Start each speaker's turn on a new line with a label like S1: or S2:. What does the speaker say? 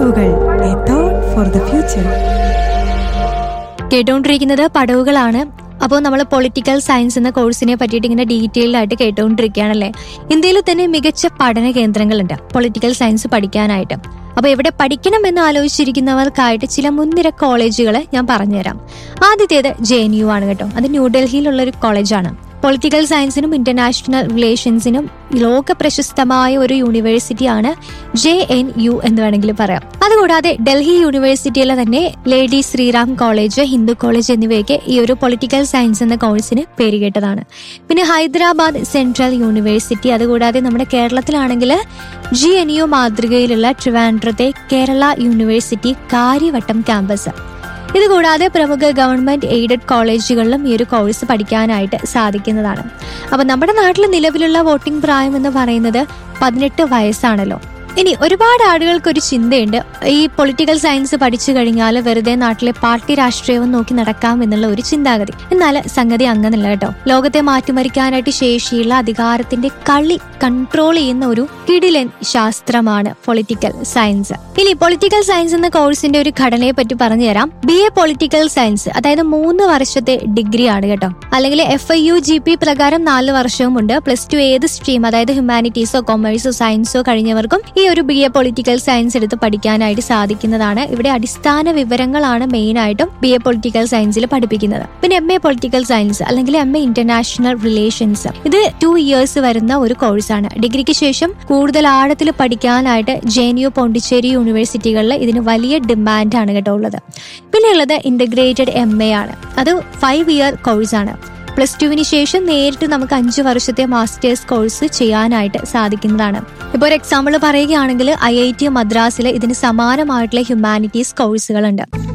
S1: പടവുകൾ a thought for the future
S2: കേട്ടുകൊണ്ടിരിക്കുന്നത് പടവുകളാണ് അപ്പോൾ നമ്മൾ പൊളിറ്റിക്കൽ സയൻസ് എന്ന കോഴ്സിനെ പറ്റിയിട്ട് ഇങ്ങനെ ഡീറ്റെയിൽഡ് ആയിട്ട് കേട്ടുകൊണ്ടിരിക്കുകയാണല്ലേ ഇന്ത്യയിൽ തന്നെ മികച്ച പഠന കേന്ദ്രങ്ങളുണ്ട് പൊളിറ്റിക്കൽ സയൻസ് പഠിക്കാനായിട്ട് അപ്പോൾ എവിടെ പഠിക്കണം എന്ന് ആലോചിച്ചിരിക്കുന്നവർക്കായിട്ട് ചില മുൻനിര കോളേജുകൾ ഞാൻ പറഞ്ഞുതരാം ആദ്യത്തേത് ജെ എൻ യു ആണ് കേട്ടോ അത് ന്യൂഡൽഹിയിലുള്ള ഒരു കോളേജാണ് പൊളിറ്റിക്കൽ സയൻസിനും ഇന്റർനാഷണൽ റിലേഷൻസിനും ലോക പ്രശസ്തമായ ഒരു യൂണിവേഴ്സിറ്റിയാണ് ജെ എൻ യു എന്ന് വേണമെങ്കിൽ പറയാം അതുകൂടാതെ ഡൽഹി യൂണിവേഴ്സിറ്റിയിലെ തന്നെ lady Shriram college Hindu college എന്നിവയൊക്കെ ഈ ഒരു പൊളിറ്റിക്കൽ സയൻസ് എന്ന കോഴ്സിന് പേരുകേട്ടതാണ് പിന്നെ ഹൈദരാബാദ് സെൻട്രൽ യൂണിവേഴ്സിറ്റി അതുകൂടാതെ നമ്മുടെ കേരളത്തിലാണെങ്കിൽ ജി എൻ യു മാതൃകയിലുള്ള ട്രിവാൻഡ്രത്തെ കേരള യൂണിവേഴ്സിറ്റി കാര്യവട്ടം ക്യാമ്പസ് ഇതുകൂടാതെ പ്രമുഖ ഗവൺമെന്റ് എയ്ഡഡ് കോളേജുകളിലും ഈ ഒരു കോഴ്സ് പഠിക്കാനായിട്ട് സാധിക്കുന്നതാണ് അപ്പൊ നമ്മുടെ നാട്ടിൽ നിലവിലുള്ള വോട്ടിംഗ് പ്രായം എന്ന് പറയുന്നത് പതിനെട്ട് വയസ്സാണല്ലോ ഇനി ഒരുപാട് ആളുകൾക്ക് ഒരു ചിന്തയുണ്ട് ഈ പൊളിറ്റിക്കൽ സയൻസ് പഠിച്ചു കഴിഞ്ഞാൽ വെറുതെ നാട്ടിലെ പാർട്ടി രാഷ്ട്രീയവും നോക്കി നടക്കാം എന്നുള്ള ഒരു ചിന്താഗതി എന്നാൽ സംഗതി അങ്ങനല്ല കേട്ടോ ലോകത്തെ മാറ്റിമറിക്കാനായിട്ട് ശേഷിയുള്ള അധികാരത്തിന്റെ കളി കൺട്രോൾ ചെയ്യുന്ന ഒരു കിടിലൻ ശാസ്ത്രമാണ് പൊളിറ്റിക്കൽ സയൻസ് ഇനി പൊളിറ്റിക്കൽ സയൻസ് എന്ന കോഴ്സിന്റെ ഒരു ഘടനയെ പറ്റി പറഞ്ഞു തരാം ബി എ പൊളിറ്റിക്കൽ സയൻസ് അതായത് മൂന്ന് വർഷത്തെ ഡിഗ്രി ആണ് കേട്ടോ അല്ലെങ്കിൽ F I U G P പ്രകാരം നാല് വർഷവും ഉണ്ട് പ്ലസ് ടു ഏത് സ്ട്രീം അതായത് ഹ്യൂമാനിറ്റീസോ കൊമേഴ്സോ സയൻസോ കഴിഞ്ഞവർക്കും ഈ ഒരു ബി എ പൊളിറ്റിക്കൽ സയൻസ് എടുത്ത് പഠിക്കാനായിട്ട് സാധിക്കുന്നതാണ് ഇവിടെ അടിസ്ഥാന വിവരങ്ങളാണ് മെയിൻ ആയിട്ടും ബി എ പൊളിറ്റിക്കൽ സയൻസിൽ പഠിപ്പിക്കുന്നത് പിന്നെ എം എ പൊളിറ്റിക്കൽ സയൻസ് അല്ലെങ്കിൽ എം എ ഇന്റർനാഷണൽ റിലേഷൻസ് ഇത് ടു ഇയേഴ്സ് വരുന്ന ഒരു കോഴ്സാണ് ഡിഗ്രിക്ക് ശേഷം കൂടുതൽ ആഴത്തിൽ പഠിക്കാനായിട്ട് ജെ എൻ യു പോണ്ടിച്ചേരി യൂണിവേഴ്സിറ്റികളിൽ ഇതിന് വലിയ ഡിമാൻഡാണ് കേട്ടോ ഉള്ളത് പിന്നെ ഉള്ളത് ഇന്റഗ്രേറ്റഡ് എം എ ആണ് അത് ഫൈവ് ഇയർ കോഴ്സാണ് പ്ലസ് ടുവിന് ശേഷം നേരിട്ട് നമുക്ക് അഞ്ച് വർഷത്തെ മാസ്റ്റേഴ്സ് കോഴ്സ് ചെയ്യാനായിട്ട് സാധിക്കുന്നതാണ് ഇപ്പോൾ ഒരു എക്സാമ്പിൾ പറയുകയാണെങ്കിൽ ഐ ഐ ടി മദ്രാസിൽ ഇതിന് സമാനമായിട്ടുള്ള ഹ്യൂമാനിറ്റീസ് കോഴ്സുകളുണ്ട്